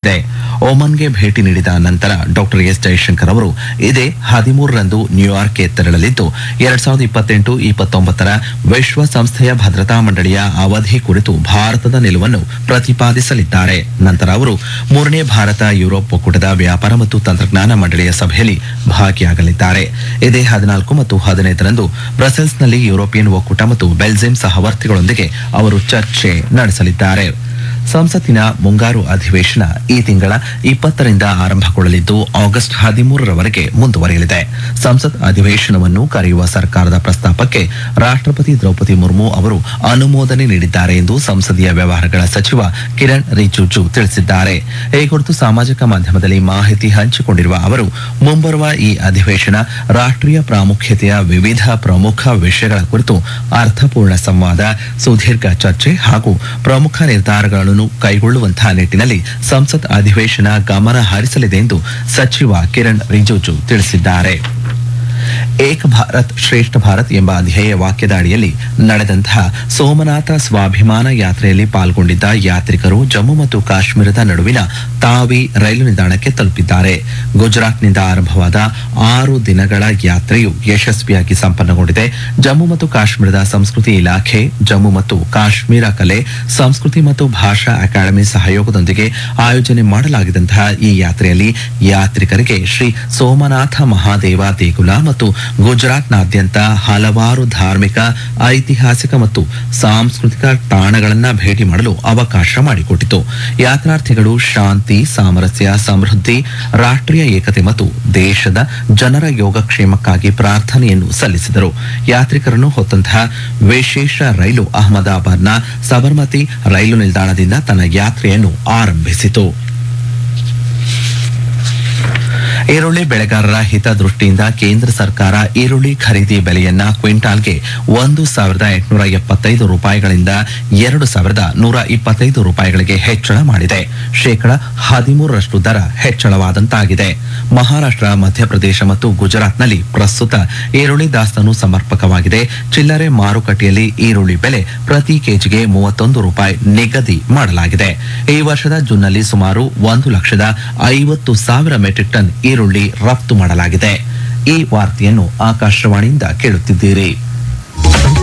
ತಿಳಿಸಿದೆ ಒಮನ್ಗೆ ಭೇಟಿ ನೀಡಿದ ನಂತರ ಡಾಕ್ಟರ್ ಎಸ್ ಜೈಶಂಕರ್ ಅವರು ಇದೇ ಹದಿಮೂರರಂದು ನ್ಯೂಯಾರ್ಕ್ಗೆ ತೆರಳಲಿದ್ದು ಎರಡ್ ಸಾವಿರದ ಇಪ್ಪತ್ತೆಂಟು ಇಪ್ಪತ್ತೊಂಬತ್ತರ ವಿಶ್ವಸಂಸ್ಥೆಯ ಭದ್ರತಾ ಮಂಡಳಿಯ ಅವಧಿ ಕುರಿತು ಭಾರತದ ನಿಲುವನ್ನು ಪ್ರತಿಪಾದಿಸಲಿದ್ದಾರೆ ನಂತರ ಅವರು ಮೂರನೇ ಭಾರತ ಯುರೋಪ್ ಒಕ್ಕೂಟದ ವ್ಯಾಪಾರ ಮತ್ತು ತಂತ್ರಜ್ಞಾನ ಮಂಡಳಿಯ ಸಭೆಯಲ್ಲಿ ಭಾಗಿಯಾಗಲಿದ್ದಾರೆ ಇದೇ ಹದಿನಾಲ್ಕು ಮತ್ತು ಹದಿನೈದರಂದು ಬ್ರಸೆಲ್ಸ್ನಲ್ಲಿ ಯುರೋಪಿಯನ್ ಒಕ್ಕೂಟ ಮತ್ತು ಬೆಲ್ಜಿಯಂ ಸಹವರ್ತಿಗಳೊಂದಿಗೆ ಅವರು ಚರ್ಚೆ ನಡೆಸಲಿದ್ದಾರೆ ಸಂಸತ್ತಿನ ಮುಂಗಾರು ಅಧಿವೇಶನ ಈ ತಿಂಗಳ ಇಪ್ಪತ್ತರಿಂದ ಆರಂಭಗೊಳ್ಳಲಿದ್ದು ಆಗಸ್ಟ್ ಹದಿಮೂರರವರೆಗೆ ಮುಂದುವರಿಯಲಿದೆ ಸಂಸತ್ ಅಧಿವೇಶನವನ್ನು ಕರೆಯುವ ಸರ್ಕಾರದ ಪ್ರಸ್ತಾಪಕ್ಕೆ ರಾಷ್ಟ್ರಪತಿ ದ್ರೌಪದಿ ಮುರ್ಮು ಅವರು ಅನುಮೋದನೆ ನೀಡಿದ್ದಾರೆ ಎಂದು ಸಂಸದೀಯ ವ್ಯವಹಾರಗಳ ಸಚಿವ ಕಿರಣ್ ರಿಜಿಜು ತಿಳಿಸಿದ್ದಾರೆ ಈ ಕುರಿತು ಸಾಮಾಜಿಕ ಮಾಧ್ಯಮದಲ್ಲಿ ಮಾಹಿತಿ ಹಂಚಿಕೊಂಡಿರುವ ಅವರು ಮುಂಬರುವ ಈ ಅಧಿವೇಶನ ರಾಷ್ಟ್ರೀಯ ಪ್ರಾಮುಖ್ಯತೆಯ ವಿವಿಧ ಪ್ರಮುಖ ವಿಷಯಗಳ ಕುರಿತು ಅರ್ಥಪೂರ್ಣ ಸಂವಾದ ಸುದೀರ್ಘ ಚರ್ಚೆ ಹಾಗೂ ಪ್ರಮುಖ ನಿರ್ಧಾರಗಳನ್ನು ಕೈಗೊಳ್ಳುವಂತಹ ನಿಟ್ಟಿನಲ್ಲಿ ಸಂಸತ್ ಅಧಿವೇಶನ ಗಮನ ಹರಿಸಲಿದೆ ಎಂದು ಸಚಿವ ಕಿರಣ್ ರಿಜಿಜು ತಿಳಿಸಿದ್ದಾರೆ ಏಕ್ ಭಾರತ್ ಶ್ರೇಷ್ಠ ಭಾರತ್ ಎಂಬ ಧ್ಯೇಯ ವಾಕ್ಯದ ಅಡಿಯಲ್ಲಿ ನಡೆದಂತಹ ಸೋಮನಾಥ ಸ್ವಾಭಿಮಾನ ಯಾತ್ರೆಯಲ್ಲಿ ಪಾಲ್ಗೊಂಡಿದ್ದ ಯಾತ್ರಿಕರು ಜಮ್ಮು ಮತ್ತು ಕಾಶ್ಮೀರದ ನಡುವಿನ ತಾವಿ ರೈಲು ನಿಲ್ದಾಣಕ್ಕೆ ತಲುಪಿದ್ದಾರೆ ಗುಜರಾತ್ನಿಂದ ಆರಂಭವಾದ ಆರು ದಿನಗಳ ಯಾತ್ರೆಯು ಯಶಸ್ವಿಯಾಗಿ ಸಂಪನ್ನಗೊಂಡಿದೆ ಜಮ್ಮು ಮತ್ತು ಕಾಶ್ಮೀರದ ಸಂಸ್ಕೃತಿ ಇಲಾಖೆ ಜಮ್ಮು ಮತ್ತು ಕಾಶ್ಮೀರ ಕಲೆ ಸಂಸ್ಕೃತಿ ಮತ್ತು ಭಾಷಾ ಅಕಾಡೆಮಿ ಸಹಯೋಗದೊಂದಿಗೆ ಆಯೋಜನೆ ಮಾಡಲಾಗಿದ್ದಂತಹ ಈ ಯಾತ್ರೆಯಲ್ಲಿ ಯಾತ್ರಿಕರಿಗೆ ಶ್ರೀ ಸೋಮನಾಥ ಮಹಾದೇವ ದೇಗುಲ ಮತ್ತು ಗುಜರಾತ್ನಾದ್ಯಂತ ಹಲವಾರು ಧಾರ್ಮಿಕ ಐತಿಹಾಸಿಕ ಮತ್ತು ಸಾಂಸ್ಕೃತಿಕ ತಾಣಗಳನ್ನ ಭೇಟಿ ಮಾಡಲು ಅವಕಾಶ ಮಾಡಿಕೊಟ್ಟಿತು ಯಾತ್ರಾರ್ಥಿಗಳು ಶಾಂತಿ ಸಾಮರಸ್ಯ ಸಮೃದ್ಧಿ ರಾಷ್ಟ್ರೀಯ ಏಕತೆ ಮತ್ತು ದೇಶದ ಜನರ ಯೋಗಕ್ಷೇಮಕ್ಕಾಗಿ ಪ್ರಾರ್ಥನೆಯನ್ನು ಸಲ್ಲಿಸಿದರು ಯಾತ್ರಿಕರನ್ನು ಹೊತ್ತಂತಹ ವಿಶೇಷ ರೈಲು ಅಹಮದಾಬಾದ್ನ ಸಬರ್ಮತಿ ರೈಲು ನಿಲ್ದಾಣದಿಂದ ತನ್ನ ಯಾತ್ರೆಯನ್ನು ಆರಂಭಿಸಿತು ಈರುಳ್ಳಿ ಬೆಳೆಗಾರರ ಹಿತದೃಷ್ಟಿಯಿಂದ ಕೇಂದ್ರ ಸರ್ಕಾರ ಈರುಳ್ಳಿ ಖರೀದಿ ಬೆಲೆಯನ್ನ ಕ್ವಿಂಟಾಲ್ಗೆ ಒಂದು ಸಾವಿರದ ಎಂಟುನೂರ ಎಪ್ಪತ್ತೈದು ರೂಪಾಯಿಗಳಿಂದ ಎರಡು ಸಾವಿರದ ನೂರ ಇಪ್ಪತ್ತೈದು ರೂಪಾಯಿಗಳಿಗೆ ಹೆಚ್ಚಳ ಮಾಡಿದೆ ಶೇಕಡ ಹದಿಮೂರರಷ್ಟು ದರ ಹೆಚ್ಚಳವಾದಂತಾಗಿದೆ ಮಹಾರಾಷ್ಟ್ರ ಮಧ್ಯಪ್ರದೇಶ ಮತ್ತು ಗುಜರಾತ್ನಲ್ಲಿ ಪ್ರಸ್ತುತ ಈರುಳ್ಳಿ ದಾಸ್ತಾನು ಸಮರ್ಪಕವಾಗಿದೆ ಚಿಲ್ಲರೆ ಮಾರುಕಟ್ಟೆಯಲ್ಲಿ ಈರುಳ್ಳಿ ಬೆಲೆ ಪ್ರತಿ ಕೆಜಿಗೆ ಮೂವತ್ತೊಂದು ರೂಪಾಯಿ ನಿಗದಿ ಮಾಡಲಾಗಿದೆ ಈ ವರ್ಷದ ಜೂನ್ನಲ್ಲಿ ಸುಮಾರು ಒಂದು ಲಕ್ಷದ ಐವತ್ತು ಸಾವಿರ ಮೆಟ್ರಿಕ್ ಟನ್ ಈರುಳ್ಳಿ ರಫ್ತು ಮಾಡಲಾಗಿದೆ ಈ ವಾರ್ತೆಯನ್ನು ಆಕಾಶವಾಣಿಯಿಂದ ಕೇಳುತ್ತಿದ್ದೀರಿ